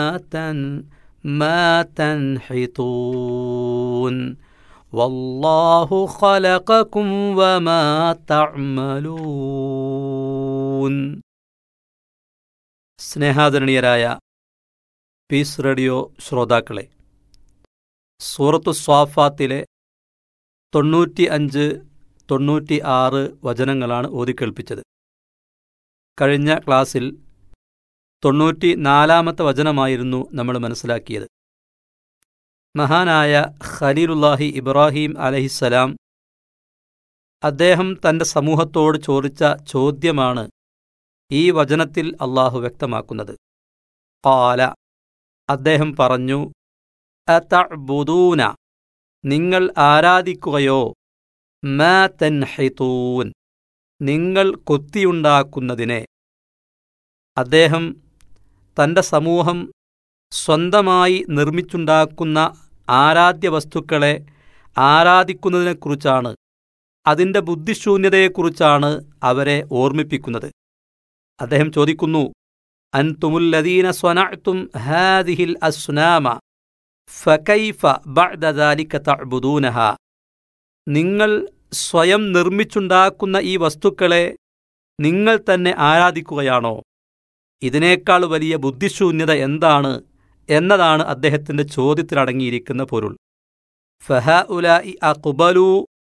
تن- ما تنحتون والله خلقكم وما تعملون സ്നേഹാദരണീയരായ piece radio ശ്രോതാക്കളെ സൂറത്തു സ്വാഫാത്തിലെ തൊണ്ണൂറ്റി അഞ്ച് തൊണ്ണൂറ്റി ആറ് വചനങ്ങളാണ് ഓതിക്കേൾപ്പിച്ചത് കഴിഞ്ഞ ക്ലാസ്സിൽ തൊണ്ണൂറ്റി നാലാമത്തെ വചനമായിരുന്നു നമ്മൾ മനസ്സിലാക്കിയത് മഹാനായ ഖലീലുല്ലാഹി ഇബ്രാഹിം അലഹിസ്സലാം അദ്ദേഹം തന്റെ സമൂഹത്തോട് ചോദിച്ച ചോദ്യമാണ് ഈ വചനത്തിൽ അള്ളാഹു വ്യക്തമാക്കുന്നത് കാല അദ്ദേഹം പറഞ്ഞു അതഅ്ബുദൂന നിങ്ങൾ ആരാധിക്കുകയോ മാ തൻഹിതൂൻ നിങ്ങൾ കൊത്തിയുണ്ടാക്കുന്നതിനെ അദ്ദേഹം തന്റെ സമൂഹം സ്വന്തമായി നിർമ്മിച്ചുണ്ടാക്കുന്ന ആരാധ്യ വസ്തുക്കളെ ആരാധിക്കുന്നതിനെക്കുറിച്ചാണ് അതിൻ്റെ ബുദ്ധിശൂന്യതയെക്കുറിച്ചാണ് അവരെ ഓർമ്മിപ്പിക്കുന്നത് അദ്ദേഹം ചോദിക്കുന്നു അൻതുമുല്ലദീന സ്വനഅ്തും ഹാദിഹിൽ അസ്നാമ ഫകൈഫ ബഅദ ദാലിക തഅ്ബുദൂനഹ നിങ്ങൾ സ്വയം നിർമ്മിച്ചുണ്ടാക്കുന്ന ഈ വസ്തുക്കളെ നിങ്ങൾ തന്നെ ആരാധിക്കുകയാണോ ഇതിനേക്കാൾ വലിയ ബുദ്ധിശൂന്യത എന്താണ് എന്നതാണ് അദ്ദേഹത്തിന്റെ ചോദ്യത്തിലടങ്ങിയിരിക്കുന്ന പൊരുൾ ഫഹ ഉലായി അഖ്ബലു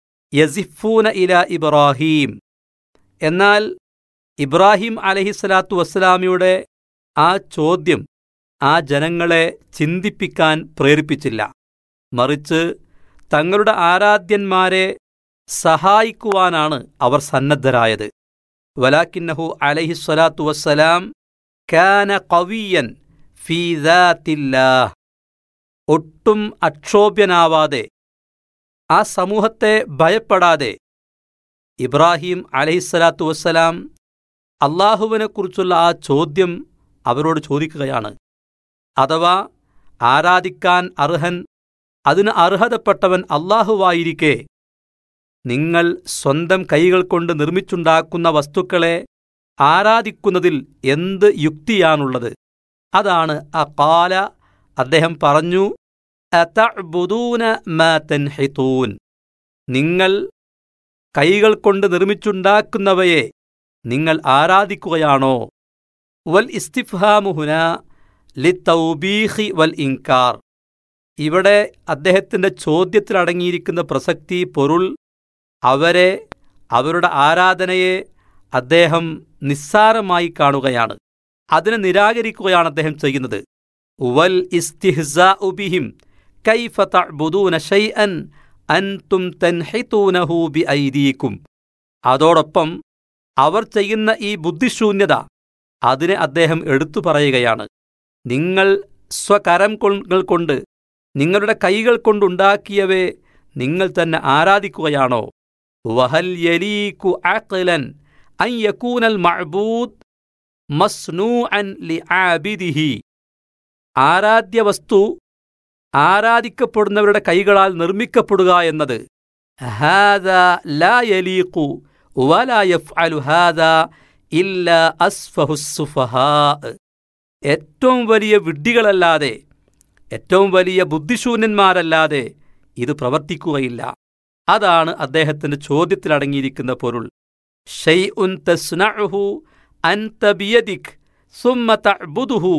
യസിഫൂന ഇല ഇബ്രാഹീം എന്നാൽ ഇബ്രാഹിം അലഹിസ്സലാത്തു വസ്സലാമിയുടെ ആ ചോദ്യം ആ ജനങ്ങളെ ചിന്തിപ്പിക്കാൻ പ്രേരിപ്പിച്ചില്ല മറിച്ച് തങ്ങളുടെ ആരാധ്യന്മാരെ സഹായിക്കുവാനാണ് അവർ സന്നദ്ധരായത് വലാക്കിന്നഹു അലഹിസ്വലാത്തു വസ്സലാം കാന കവിയൻ ഫീദാത്തില്ലാഹ് ഒട്ടും അക്ഷോഭ്യനാവാതെ ആ സമൂഹത്തെ ഭയപ്പെടാതെ ഇബ്രാഹിം അലഹിസ്സലാത്തു വസ്സലാം അള്ളാഹുവിനെക്കുറിച്ചുള്ള ആ ചോദ്യം അവരോട് ചോദിക്കുകയാണ് അഥവാ ആരാധിക്കാൻ അർഹൻ അതിന് അർഹതപ്പെട്ടവൻ അള്ളാഹുവായിരിക്കെ നിങ്ങൾ സ്വന്തം കൈകൾ കൊണ്ട് നിർമ്മിച്ചുണ്ടാക്കുന്ന വസ്തുക്കളെ ആരാധിക്കുന്നതിൽ എന്ത് യുക്തിയാണുള്ളത് അതാണ് ആ കാല അദ്ദേഹം പറഞ്ഞു അതഅ്ബുദൂന മാ തൻഹിതൂൻ നിങ്ങൾ കൈകൾ കൊണ്ട് നിർമ്മിച്ചുണ്ടാക്കുന്നവയെ നിങ്ങൾ ആരാധിക്കുകയാണോ വൽ ഇസ്തിഫ്ഹാമുഹുന ലിത്തൗബീഹി വൽ ഇൻകാർ ഇവിടെ അദ്ദേഹത്തിന്റെ ചോദ്യത്തിലടങ്ങിയിരിക്കുന്ന പ്രസക്തി പൊരുൾ അവരെ അവരുടെ ആരാധനയെ അദ്ദേഹം നിസ്സാരമായി കാണുകയാണ് അതിനെ നിരാകരിക്കുകയാണ് അദ്ദേഹം ചെയ്യുന്നത് വൽ ഇസ്തിഹ്സാഉ ബിഹിം കൈഫ തഅ്ബുദൂന ശൈഅൻ അൻതും തൻഹിതൂനഹു ബിഐദീകും അതോടൊപ്പം അവർ ചെയ്യുന്ന ഈ ബുദ്ധിശൂന്യത അതിനെ അദ്ദേഹം എടുത്തു പറയുകയാണ് നിങ്ങൾ സ്വകരം കൊ- കൊണ്ട് നിങ്ങളുടെ കൈകൾ കൊണ്ടുണ്ടാക്കിയവയെ നിങ്ങൾ തന്നെ ആരാധിക്കുകയാണോ വഹൽ യലീകു അഖ്ലൻ അൻ യകൂനൽ മഅബൂദ് മസ്നൂഅൻ ലിആബിദിഹി ആരാധ്യ വസ്തു ആരാധിക്കപ്പെടുന്നവരുടെ കൈകളാൽ നിർമ്മിക്കപ്പെടുക എന്നത് ഹാദാ ലാ യലീഖു വലാ യഫ്അലു ഹാദാ ഇല്ലാ അസ്ഫഹുസ്സുഫഹാ ഏറ്റവും വലിയ വിഡ്ഢികളല്ലാതെ ഏറ്റവും വലിയ ബുദ്ധിശൂന്യന്മാരല്ലാതെ ഇത് പ്രവർത്തിക്കുകയില്ല അതാണ് അദ്ദേഹത്തിന്റെ ചോദ്യത്തിലടങ്ങിയിരിക്കുന്ന പൊരുൾ ഷൈഉൻ തസ്നഉഹു അൻത ബിയദിക് സുമ്മ തഅ്ബുദുഹു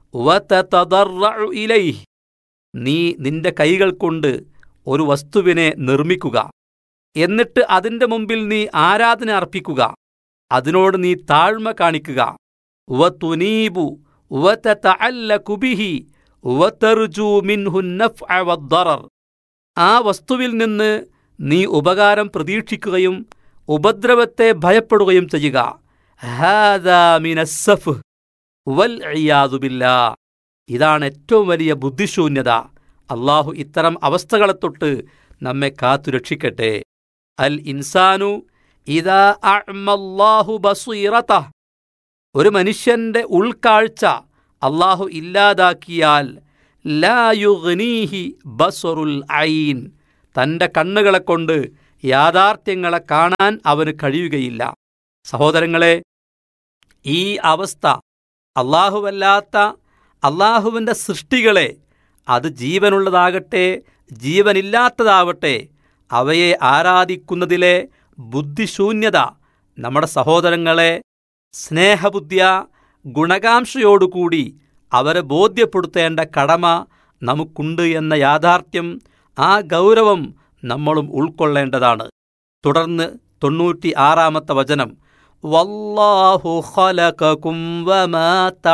വതതദറഉ ഇലൈഹി നീ നിന്റെ കൈകൾ കൊണ്ട് ഒരു വസ്തുവിനെ നിർമ്മിക്കുക എന്നിട്ട് അതിന്റെ മുമ്പിൽ നീ ആരാധന അർപ്പിക്കുക അതിനോട് നീ താഴ്മ കാണിക്കുക വതുനീബു വതതഅല്ലഖു ബിഹി വതർജു മിൻഹു നഫ്അ വദ്ദറർ ആ വസ്തുവിൽ നിന്ന് നീ ഉപകാരം പ്രതീക്ഷിക്കുകയും ഉപദ്രവത്തെ ഭയപ്പെടുകയും ചെയ്യുക ഹാദാ മിനസ്സഫ് വൽ ഇയാദു ബില്ലാ ഇതാണ് ഏറ്റവും വലിയ ബുദ്ധിശൂന്യത അള്ളാഹു ഇത്തരം അവസ്ഥകളെ തൊട്ട് നമ്മെ കാത്തുരക്ഷിക്കട്ടെ അൽ ഇൻസാനു ഇതാ അഅ്മല്ലാഹു ബസീറത ഒരു മനുഷ്യന്റെ ഉൾക്കാഴ്ച അള്ളാഹു ഇല്ലാതാക്കിയാൽ ലാ യുഗ്നീഹി ബസറുൽ ഐൻ തന്റെ കണ്ണുകളെ കൊണ്ട് യാഥാർത്ഥ്യങ്ങളെ കാണാൻ അവന് കഴിയുകയില്ല സഹോദരങ്ങളെ ഈ അവസ്ഥ അള്ളാഹുവല്ലാത്ത അള്ളാഹുവിൻ്റെ സൃഷ്ടികളെ അത് ജീവനുള്ളതാകട്ടെ ജീവനില്ലാത്തതാവട്ടെ അവയെ ആരാധിക്കുന്നതിലെ ബുദ്ധിശൂന്യത നമ്മുടെ സഹോദരങ്ങളെ സ്നേഹബുദ്ധ്യ ഗുണകാംക്ഷയോടുകൂടി അവരെ ബോധ്യപ്പെടുത്തേണ്ട കടമ നമുക്കുണ്ട് എന്ന യാഥാർത്ഥ്യം ആ ഗൗരവം നമ്മളും ഉൾക്കൊള്ളേണ്ടതാണ് തുടർന്ന് തൊണ്ണൂറ്റി ആറാമത്തെ വചനം വല്ലാഹു ഖലഖകും വമാ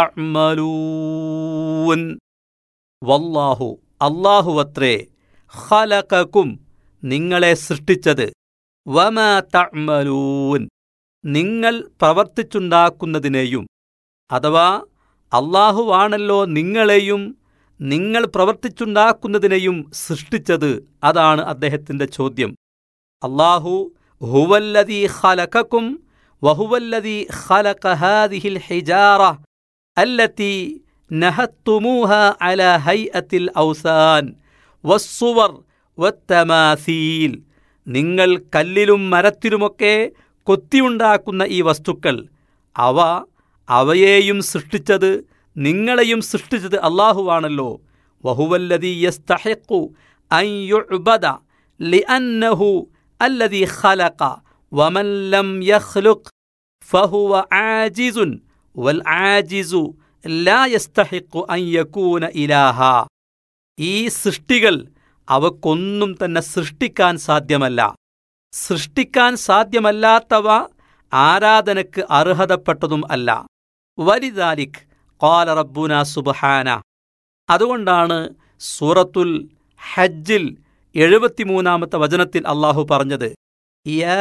തഅമലൂൻ വല്ലാഹു അല്ലാഹുവത്രേ ഖലഖകും നിങ്ങളെ സൃഷ്ടിച്ചത് വമാ തഅമലൂൻ നിങ്ങൾ പ്രവർത്തിച്ചുണ്ടാക്കുന്നതിനെയും അഥവാ അള്ളാഹുവാണല്ലോ നിങ്ങളെയും നിങ്ങൾ പ്രവർത്തിച്ചുണ്ടാക്കുന്നതിനെയും സൃഷ്ടിച്ചത് അതാണ് അദ്ദേഹത്തിൻ്റെ ചോദ്യം അള്ളാഹു ഹുവല്ലദീ ഖലഖക്കും വഹുവല്ലദീ ഖലഖ ഹാദിഹിൽ ഹിജാറ അല്ലത്തി നഹത്തുമൂഹ അല ഹൈഅത്തിൽ ഔസാൻ വസ്സുവർ വത്തമാസീൽ നിങ്ങൾ കല്ലിലും മരത്തിലുമൊക്കെ കൊത്തിയുണ്ടാക്കുന്ന ഈ വസ്തുക്കൾ അവ അവയെയും സൃഷ്ടിച്ചത് നിങ്ങളെയും സൃഷ്ടിച്ചത് അള്ളാഹുവാണല്ലോ വഹുവല്ലദീ യസ്തഹിഖു അൻ യുഅ്ബദ ലിഅന്നഹു അല്ലദീ ഖലഖ വമൻ ലം യഖ്ലുഖ് ഫഹുവ ആജിസുൻ വൽ ആജിസു ലാ യസ്തഹിഖു അൻ യകൂന ഇലാഹ ഈ സൃഷ്ടികൾ അവക്കൊന്നും തന്നെ സൃഷ്ടിക്കാൻ സാധ്യമല്ല സൃഷ്ടിക്കാൻ സാധ്യമല്ലാത്തവ ആരാധനയ്ക്ക് അർഹതപ്പെട്ടതും അല്ല വലിദാലിക് ഖാല റബ്ബുന സുബ്ഹാന അതുകൊണ്ടാണ് സൂറത്തുൽ ഹജ്ജിൽ എഴുപത്തിമൂന്നാമത്തെ വചനത്തിൽ അള്ളാഹു പറഞ്ഞത് യാ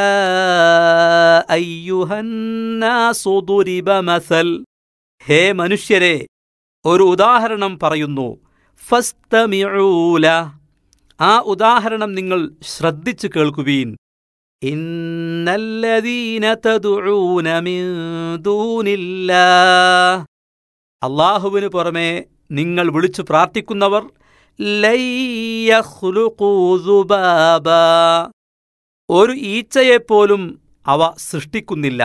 അയ്യുഹന്നാസു ദുരിബ മസൽ ഹേ മനുഷ്യരെ ഒരു ഉദാഹരണം പറയുന്നു ഫസ്തമിഊല ആ ഉദാഹരണം നിങ്ങൾ ശ്രദ്ധിച്ചു കേൾക്കുവീൻ ഇന്നല്ലദീന തദുഊന മിൻ ദൂനില്ലാഹ് അള്ളാഹുവിന് പുറമെ നിങ്ങൾ വിളിച്ചു പ്രാർത്ഥിക്കുന്നവർ ലൻ യഖ്ലുഖൂ ദുബാബാ. ഒരു ഈച്ചയെപ്പോലും അവ സൃഷ്ടിക്കുന്നില്ല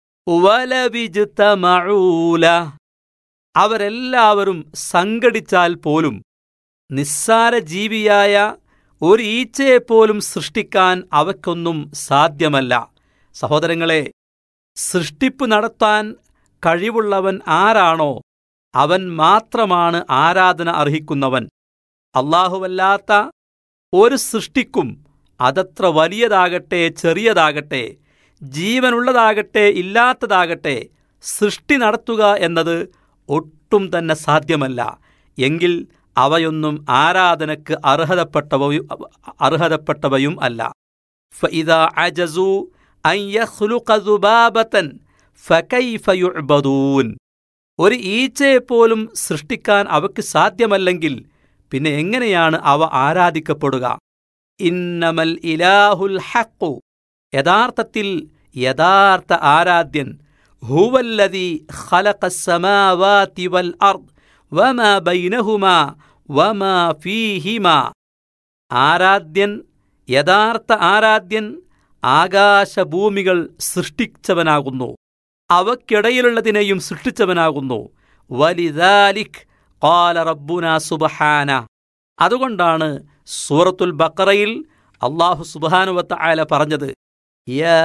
വലവിജ്തമഊല. അവരെല്ലാവരും സംഘടിച്ചാൽ പോലും നിസ്സാര ജീവിയായ ഒരു ഈച്ചയെപ്പോലും സൃഷ്ടിക്കാൻ അവയ്ക്കൊന്നും സാധ്യമല്ല സഹോദരങ്ങളെ സൃഷ്ടിപ്പ് നടത്താൻ കഴിവുള്ളവൻ ആരാണോ അവൻ മാത്രമാണ് ആരാധന അർഹിക്കുന്നവൻ അള്ളാഹുവല്ലാത്ത ഒരു സൃഷ്ടിക്കും അതത്ര വലിയതാകട്ടെ ചെറിയതാകട്ടെ ജീവനുള്ളതാകട്ടെ ഇല്ലാത്തതാകട്ടെ സൃഷ്ടി നടത്തുക എന്നത് ഒട്ടും തന്നെ സാധ്യമല്ല എങ്കിൽ അവയൊന്നും ആരാധനയ്ക്ക് അർഹതപ്പെട്ടവയും അർഹതപ്പെട്ടവയും അല്ല فإذا عجزوا أن يخلق ذبابة فكيف يعبدون ഒരു ഈച്ചയെപ്പോലും സൃഷ്ടിക്കാൻ അവയ്ക്ക് സാധ്യമല്ലെങ്കിൽ പിന്നെ എങ്ങനെയാണ് അവ ആരാധിക്കപ്പെടുക ഇന്നമൽ ഇലാഹുൽ ഹഖു യഥാർത്ഥത്തിൽ യഥാർത്ഥ ആരാധ്യൻ ഹുവല്ലദി ഖലഖസ്സമാവാതി വൽ അർദ് വമാ ബൈനഹുമാ വമാ ഫീഹിമാ ആരാധ്യൻ യഥാർത്ഥ ആരാധ്യൻ ആകാശഭൂമികൾ സൃഷ്ടിച്ചവനാകുന്നു അവയ്ക്കിടയിലുള്ളതിനെയും സൃഷ്ടിച്ചവനാകുന്നു വലിദാലിക് ഖാല റബ്ബുന സുബ്ഹാന അതുകൊണ്ടാണ് സൂറത്തുൽ ബക്കറയിൽ അള്ളാഹു സുബ്ഹാനുവത്ത ആല പറഞ്ഞത് യാ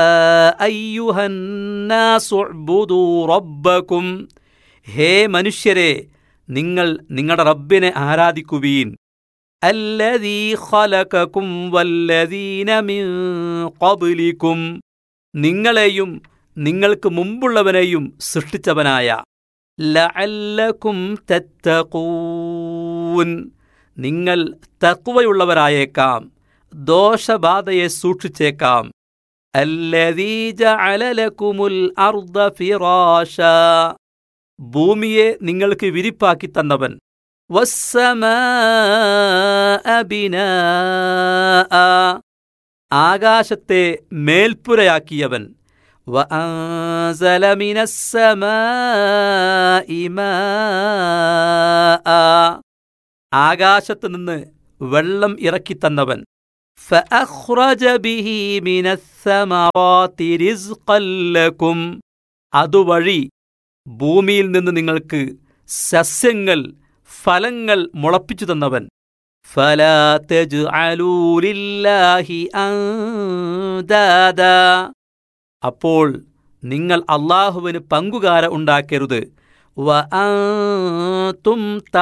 അയ്യുഹന്നാസു ഉഅ്ബുദൂ റബ്ബക്കും ഹേ മനുഷ്യരെ നിങ്ങൾ നിങ്ങളുടെ റബ്ബിനെ ആരാധിക്കുവീൻ അല്ലദീ ഖലഖകും വല്ലദീന മിൻ ഖബ്ലികും നിങ്ങളെയും നിങ്ങൾക്ക് മുമ്പുള്ളവനെയും സൃഷ്ടിച്ചവനായ ലഅല്ലക്കും തത്തഖൂൻ നിങ്ങൾ തക്വയുള്ളവരായേക്കാം ദോഷബാധയെ സൂക്ഷിച്ചേക്കാം അല്ലദീ ജഅല ലക്കുമുൽ അർദ ഫിറാശ ഭൂമിയെ നിങ്ങൾക്ക് വിരിപ്പാക്കി തന്നവൻ വസ്സമാഅ ബിനാഅ ആകാശത്തെ മേൽപ്പുരയാക്കിയവൻ وأنزل من السماء ماء ആകാശത്ത് നിന്ന് വെള്ളം ഇറക്കിത്തന്നവൻ فأخرج به من الثمرات رزقا لكم അതുവഴി ഭൂമിയിൽ നിന്ന് നിങ്ങൾക്ക് സസ്യങ്ങൾ ഫലങ്ങൾ മുളപ്പിച്ചു തന്നവൻ ഫലാ തജ്അലൂ ലില്ലാഹി അൻദാദാ. അപ്പോൾ നിങ്ങൾ അള്ളാഹുവിന് പങ്കുകാര ഉണ്ടാക്കരുത് വ അൻതും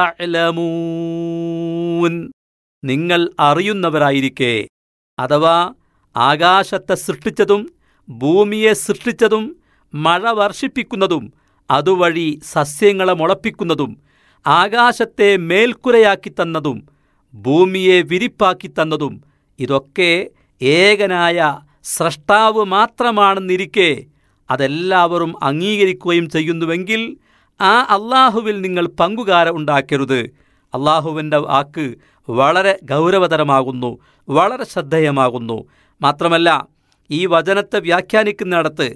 തഅലമൂൻ. നിങ്ങൾ അറിയുന്നവരായിരിക്കെ അഥവാ ആകാശത്തെ സൃഷ്ടിച്ചതും ഭൂമിയെ സൃഷ്ടിച്ചതും മഴ വർഷിപ്പിക്കുന്നതും അതുവഴി സസ്യങ്ങളെ മുളപ്പിക്കുന്നതും ആകാശത്തെ മേൽക്കുരയാക്കി തന്നതും ഭൂമിയെ വിരിപ്പാക്കി തന്നതും ഇതൊക്കെ ഏകനായ സ്രഷ്ടാവ് മാത്രമാണെന്നിരിക്കെ അതെല്ലാവരും അംഗീകരിക്കുകയും ചെയ്യുന്നുവെങ്കിൽ ആ അള്ളാഹുവിൽ നിങ്ങൾ പങ്കുകാര ഉണ്ടാക്കരുത് അള്ളാഹുവിൻ്റെ വാക്ക് വളരെ ഗൗരവതരമാകുന്നു വളരെ ശ്രദ്ധേയമാകുന്നു മാത്രമല്ല ഈ വചനത്തെ വ്യാഖ്യാനിക്കുന്നിടത്ത്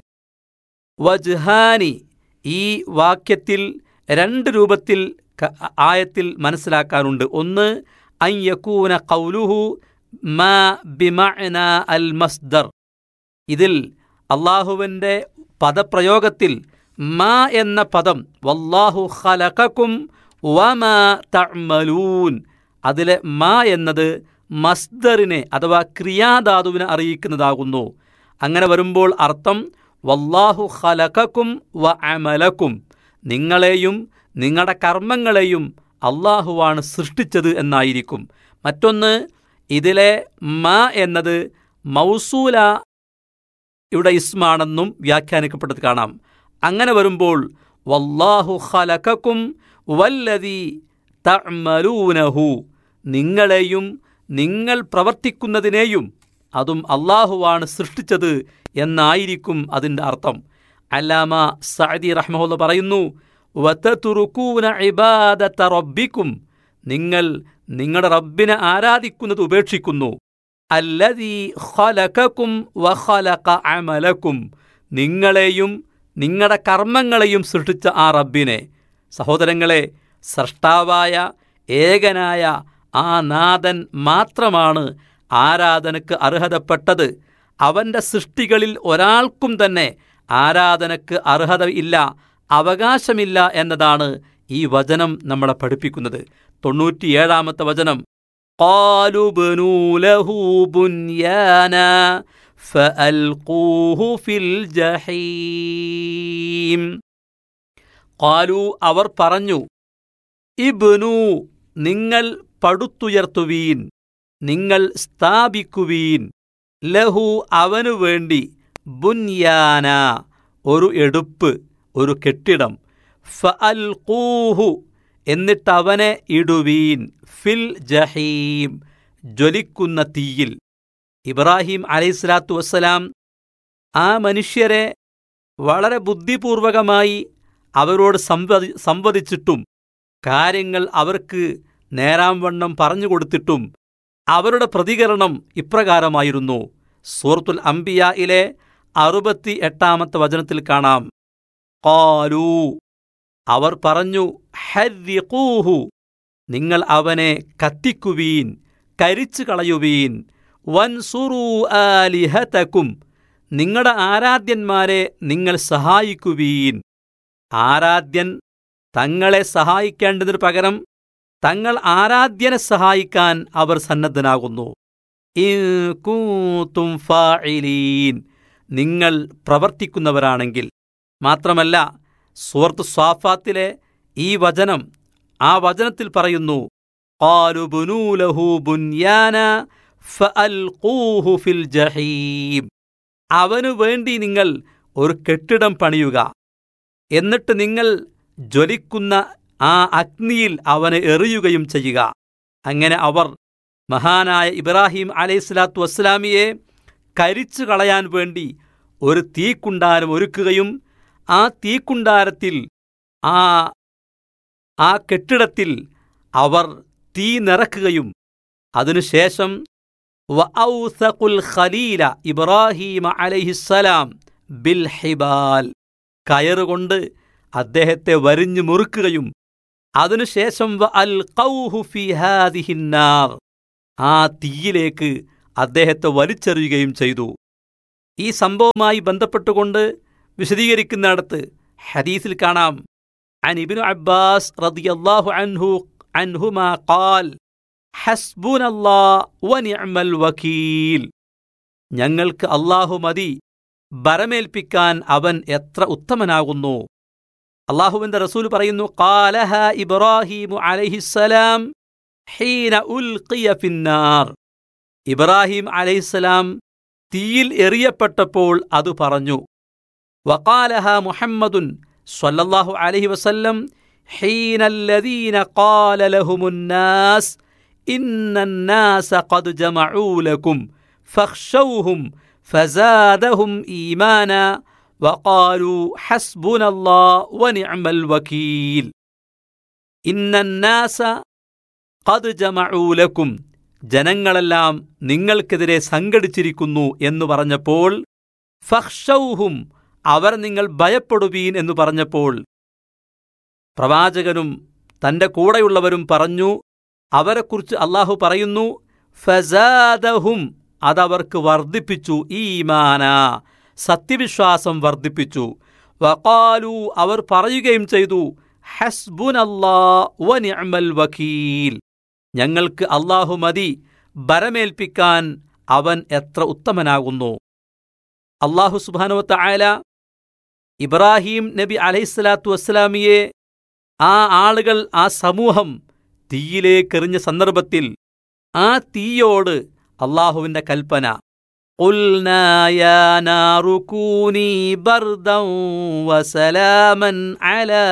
വജ്ഹാനി ഈ വാക്യത്തിൽ രണ്ട് രൂപത്തിൽ ക- ആയത്തിൽ മനസ്സിലാക്കാനുണ്ട് ഒന്ന് അയ്യക്കൂന കൗലുഹു മാ ബിമഅന അൽ മസ്ദർ ഇതിൽ അള്ളാഹുവിൻ്റെ പദപ്രയോഗത്തിൽ മാ എന്ന പദം വല്ലാഹു ഖലഖക്കും വമാ തഅ്മലൂൻ അതിലെ മാ എന്നത് മസ്ദറിനെ അഥവാ ക്രിയാധാതുവിനെ അറിയിക്കുന്നതാകുന്നു അങ്ങനെ വരുമ്പോൾ അർത്ഥം വല്ലാഹു ഖലഖക്കും വ അമലക്കും നിങ്ങളെയും നിങ്ങളുടെ കർമ്മങ്ങളെയും അള്ളാഹുവാണ് സൃഷ്ടിച്ചത് എന്നായിരിക്കും മറ്റൊന്ന് ഇതിലെ മ എന്നത് മൗസൂല ഇവിടെ ഇസ്മാണെന്നും വ്യാഖ്യാനിക്കപ്പെട്ടത് കാണാം അങ്ങനെ വരുമ്പോൾ വല്ലാഹു ഖലഖക്കും വല്ലതി തഅ്മലൂനഹു നിങ്ങളെയും നിങ്ങൾ പ്രവർത്തിക്കുന്നതിനെയും അതും അള്ളാഹുവാണ് സൃഷ്ടിച്ചത് എന്നായിരിക്കും അതിൻ്റെ അർത്ഥം അല്ലാമ സഅദി റഹ്മഹുല്ല പറയുന്നു വതതുറുക്കൂന ഇബാദത റബ്ബിക്കും നിങ്ങൾ നിങ്ങളുടെ റബ്ബിനെ ആരാധിക്കുന്നത് ഉപേക്ഷിക്കുന്നു അല്ലദീ ഖലഖക്കും വഖലഖ അമലക്കും നിങ്ങളെയും നിങ്ങളുടെ കർമ്മങ്ങളെയും സൃഷ്ടിച്ച ആ റബ്ബിനെ സഹോദരങ്ങളെ സൃഷ്ടാവായ ഏകനായ ആ നാഥൻ മാത്രമാണ് ആരാധനക്ക് അർഹതപ്പെട്ടത് അവൻ്റെ സൃഷ്ടികളിൽ ഒരാൾക്കും തന്നെ ആരാധനക്ക് അർഹതയില്ല അവകാശമില്ല എന്നതാണ് ഈ വചനം നമ്മളെ പഠിപ്പിക്കുന്നത് തൊണ്ണൂറ്റിയേഴാമത്തെ വചനം قالوا بنوا له بنيانا فألقوه في الجحيم قالوا അവർ പറഞ്ഞു ഇബ്നു നിങ്ങൾ പടുത്തുയർത്തുവീൻ നിങ്ങൾ സ്ഥാപിക്കുവീൻ ലഹു അവനു വേണ്ടി ബുൻയാന ഒരു എടുപ്പ് ഒരു കെട്ടിടം ഫഅൽഖൂഹു എന്നിട്ട് അവനെ ഇടുവീൻ ഫിൽ ജഹീം ജ്വലിക്കുന്ന തീയിൽ ഇബ്രാഹിം അലൈഹിസ്ലാത്തു വസ്സലാം ആ മനുഷ്യരെ വളരെ ബുദ്ധിപൂർവകമായി അവരോട് സംവദി സംവദിച്ചിട്ടും കാര്യങ്ങൾ അവർക്ക് നേരാംവണ്ണം പറഞ്ഞു കൊടുത്തിട്ടും അവരുടെ പ്രതികരണം ഇപ്രകാരമായിരുന്നു സൂറത്തുൽ അംബിയയിലെ അറുപത്തി എട്ടാമത്തെ വചനത്തിൽ കാണാം കാലൂ അവർ പറഞ്ഞു ഹരിഖൂഹു നിങ്ങൾ അവനെ കത്തിക്കുവീൻ കരിച്ചു കളയുവീൻ വൻസുറൂ ആലിഹതക്കും നിങ്ങളുടെ ആരാധ്യന്മാരെ നിങ്ങൾ സഹായിക്കുവീൻ ആരാധ്യൻ തങ്ങളെ സഹായിക്കേണ്ടതിനു പകരം തങ്ങൾ ആരാധ്യനെ സഹായിക്കാൻ അവർ സന്നദ്ധനാകുന്നു ഇൻ കൂത്തും ഫാഇലീൻ നിങ്ങൾ പ്രവർത്തിക്കുന്നവരാണെങ്കിൽ മാത്രമല്ല സുഹൃത്ത് സ്വാഫാത്തിലെ ഈ വചനം ആ വചനത്തിൽ പറയുന്നു "ഖാലു ബുനൂ ലഹു ബുൻയാന ഫഅൽഖൂഹു ഫിൽ ജഹീം അവനു വേണ്ടി നിങ്ങൾ ഒരു കെട്ടിടം പണിയുക എന്നിട്ട് നിങ്ങൾ ജ്വലിക്കുന്ന ആ അഗ്നിയിൽ അവനെ എറിയുകയും ചെയ്യുക അങ്ങനെ അവർ മഹാനായ ഇബ്രാഹിം അലൈഹിസ്ലാത്തു വസ്സലാമിയെ കരിച്ചു കളയാൻ വേണ്ടി ഒരു തീക്കുണ്ടാരം ഒരുക്കുകയും ആ തീക്കുണ്ടാരത്തിൽ ആ ആ കെട്ടിടത്തിൽ അവർ തീ നിറക്കുകയും അതിനുശേഷം വഔസഖുൽ ഖലീല ഇബ്രാഹീമ അലൈഹിസ്സലാം ബിൽ ഹിബാൽ കയറുകൊണ്ട് അദ്ദേഹത്തെ വരിഞ്ഞു മുറുക്കുകയും അതിനുശേഷം വ അൽ ഫി ഹാദിഹിന്നാർ ആ തീയിലേക്ക് അദ്ദേഹത്തെ വലിച്ചെറിയുകയും ചെയ്തു ഈ സംഭവവുമായി ബന്ധപ്പെട്ടുകൊണ്ട് വിശദീകരിക്കുന്നിടത്ത് ഹദീസിൽ കാണാം عن ابن عباس رضي الله عنه عنهما قال حسبنا الله ونعم الوكيل ഞങ്ങൾക്ക് അല്ലാഹു മതി ബരമേൽപ്പിക്കാൻ അവൻ എത്ര ഉത്തമനാകുന്നു അള്ളാഹുവിന്റെ റസൂൽ പറയുന്നു കാലഹ ഇബ്രാഹിമു അലൈഹിസ്സലാം ഹീന ഉൽഖിയ ഫിന്നാർ ഇബ്രാഹിം അലൈഹിസ്സലാം തീയിൽ എറിയപ്പെട്ടപ്പോൾ അത് പറഞ്ഞു വഖാലഹ മുഹമ്മദുൻ സ്വല്ലല്ലാഹു അലൈഹി വസല്ലം حين الذين قال لهم الناس إن الناس قد جمعوا لكم فاخشوهم فزادهم إيمانا وقالوا حسبنا الله ونعم الوكيل إن الناس قد جمعوا لكم ജനങ്ങളെല്ലാം നിങ്ങൾക്കെതിരെ സംഘടിച്ചിരിക്കുന്നു എന്നു പറഞ്ഞപ്പോൾ ഫഹ്ഷൗഹും അവർ നിങ്ങൾ ഭയപ്പെടുവീൻ എന്നു പറഞ്ഞപ്പോൾ പ്രവാചകനും തന്റെ കൂടെയുള്ളവരും പറഞ്ഞു അവരെക്കുറിച്ച് അള്ളാഹു പറയുന്നു ഫസാദഹും അതവർക്ക് വർദ്ധിപ്പിച്ചു ഈമാന സത്യവിശ്വാസം വർദ്ധിപ്പിച്ചു വഖാലു അവർ പറയുകയും ചെയ്തു ഹസ്ബുനല്ലാ വനിഅമൽ വക്കീൽ ഞങ്ങൾക്ക് അള്ളാഹു മതി ബരമേൽപ്പിക്കാൻ അവൻ എത്ര ഉത്തമനാകുന്നു അള്ളാഹു സുബാനുവത്ത ആയ ഇബ്രാഹിം നബി അലൈഹിസ്സലാത്തു വസ്സലാമിയെ ആ ആളുകൾ ആ സമൂഹം തീയിലേക്കെറിഞ്ഞ സന്ദർഭത്തിൽ ആ തീയോട് അള്ളാഹുവിന്റെ കൽപ്പന قلنا يا نار كوني بردا وسلاما على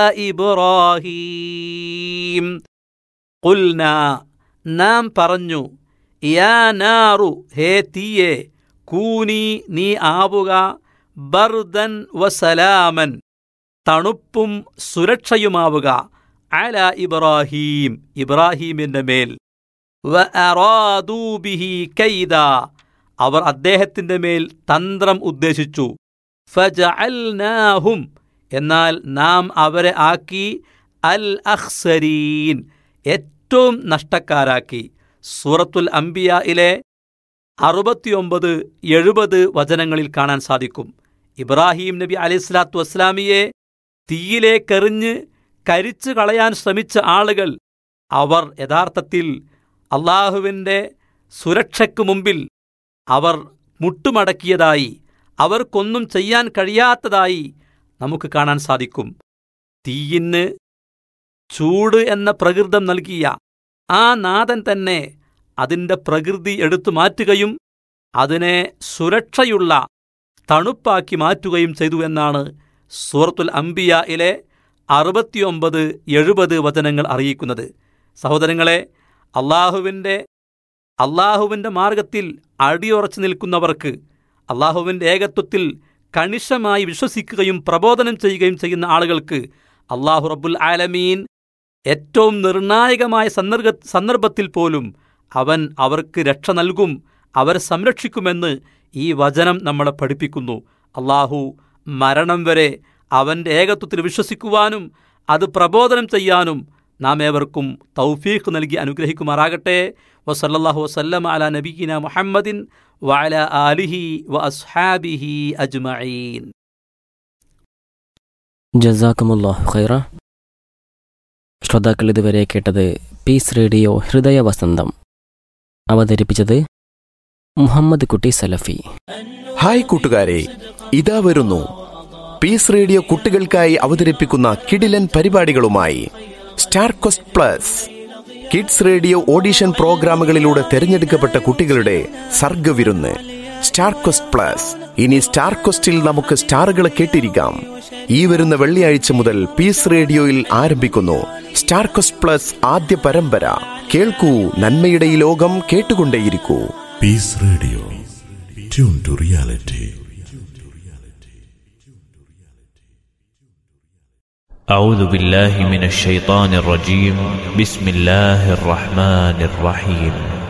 إبراهيم قلنا നാം പറഞ്ഞു യാ നാറു ഹേ തീയെ കൂനി നീ ആവുക ബർദൻ വസലാമൻ തണുപ്പും സുരക്ഷയുമാവുക അല ഇബ്രാഹീം ഇബ്രാഹീമിന്റെ മേൽ വ അറാദൂബിഹി കൈദ അവർ അദ്ദേഹത്തിന്റെ മേൽ തന്ത്രം ഉദ്ദേശിച്ചു ഫജഅൽനാഹും എന്നാൽ നാം അവരെ ആക്കി അൽ അഖ്സരീൻ ഏറ്റവും നഷ്ടക്കാരാക്കി സൂറത്തുൽ അംബിയയിലെ അറുപത്തിയൊമ്പത് എഴുപത് വചനങ്ങളിൽ കാണാൻ സാധിക്കും ഇബ്രാഹിം നബി അലൈഹിസ്ലാത്തു വസ്ലാമിയെ തീയിലേക്കെറിഞ്ഞ് കരിച്ചു കളയാൻ ശ്രമിച്ച ആളുകൾ അവർ യഥാർത്ഥത്തിൽ അള്ളാഹുവിൻ്റെ സുരക്ഷയ്ക്ക് മുമ്പിൽ അവർ മുട്ടുമടക്കിയതായി അവർക്കൊന്നും ചെയ്യാൻ കഴിയാത്തതായി നമുക്ക് കാണാൻ സാധിക്കും തീയിന് ചൂട് എന്ന പ്രകൃതം നൽകിയ ആ നാഥൻ തന്നെ അതിൻ്റെ പ്രകൃതി എടുത്തു മാറ്റുകയും അതിനെ സുരക്ഷയുള്ള തണുപ്പാക്കി മാറ്റുകയും ചെയ്തു എന്നാണ് സൂറത്തുൽ അംബിയയിലെ അറുപത്തിയൊമ്പത് എഴുപത് വചനങ്ങൾ അറിയിക്കുന്നത് സഹോദരങ്ങളെ അള്ളാഹുവിൻ്റെ അള്ളാഹുവിൻ്റെ മാർഗത്തിൽ അടിയുറച്ചു നിൽക്കുന്നവർക്ക് അള്ളാഹുവിൻ്റെ ഏകത്വത്തിൽ കണിശമായി വിശ്വസിക്കുകയും പ്രബോധനം ചെയ്യുകയും ചെയ്യുന്ന ആളുകൾക്ക് അള്ളാഹു റബ്ബുൽ ആലമീൻ ഏറ്റവും നിർണായകമായ സന്ദർഭ സന്ദർഭത്തിൽ പോലും അവൻ അവർക്ക് രക്ഷ നൽകും അവരെ സംരക്ഷിക്കുമെന്ന് ഈ വചനം നമ്മളെ പഠിപ്പിക്കുന്നു അള്ളാഹു മരണം വരെ അവൻ്റെ ഏകത്വത്തിൽ വിശ്വസിക്കുവാനും അത് പ്രബോധനം ചെയ്യാനും നാം ഏവർക്കും തൗഫീഖ് നൽകി അനുഗ്രഹിക്കുമാറാകട്ടെ വസല്ലാഹു വസല്ലം അല നബീന മുഹമ്മദിൻ വഅല ആലിഹി വ അസ്ഹാബിഹി അജ്മഈൻ ജസാക്കുമുല്ലാഹു ഖൈറ ശ്രോതാക്കൾ ഇതുവരെ കേട്ടത് പീസ് റേഡിയോ ഹൃദയ വസന്തം അവതരിപ്പിച്ചത് മുഹമ്മദ് കുട്ടി സലഫി ഹായ് കൂട്ടുകാരെ ഇതാ വരുന്നു പീസ് റേഡിയോ കുട്ടികൾക്കായി അവതരിപ്പിക്കുന്ന കിടിലൻ പരിപാടികളുമായി star quest plus kids radio audition പ്രോഗ്രാമുകളിലൂടെ തെരഞ്ഞെടുക്കപ്പെട്ട കുട്ടികളുടെ സർഗവിരുന്ന് സ്റ്റാർ ക്വസ്റ്റ് പ്ലസ് ഇനി സ്റ്റാർ ക്വസ്റ്റിൽ നമുക്ക് സ്റ്റാറുകളെ കേട്ടിരിക്കാം ഈ വരുന്ന വെള്ളിയാഴ്ച മുതൽ പീസ് റേഡിയോയിൽ ആരംഭിക്കുന്നു സ്റ്റാർ ക്വസ്റ്റ് പ്ലസ് ആദ്യ പരമ്പര കേൾക്കൂ നന്മയുടെ ഈ ലോകം കേട്ടുകൊണ്ടേയിരിക്കൂ Peace Radio. Tune to reality. أعوذ بالله من الشيطان الرجيم بسم الله الرحمن الرحيم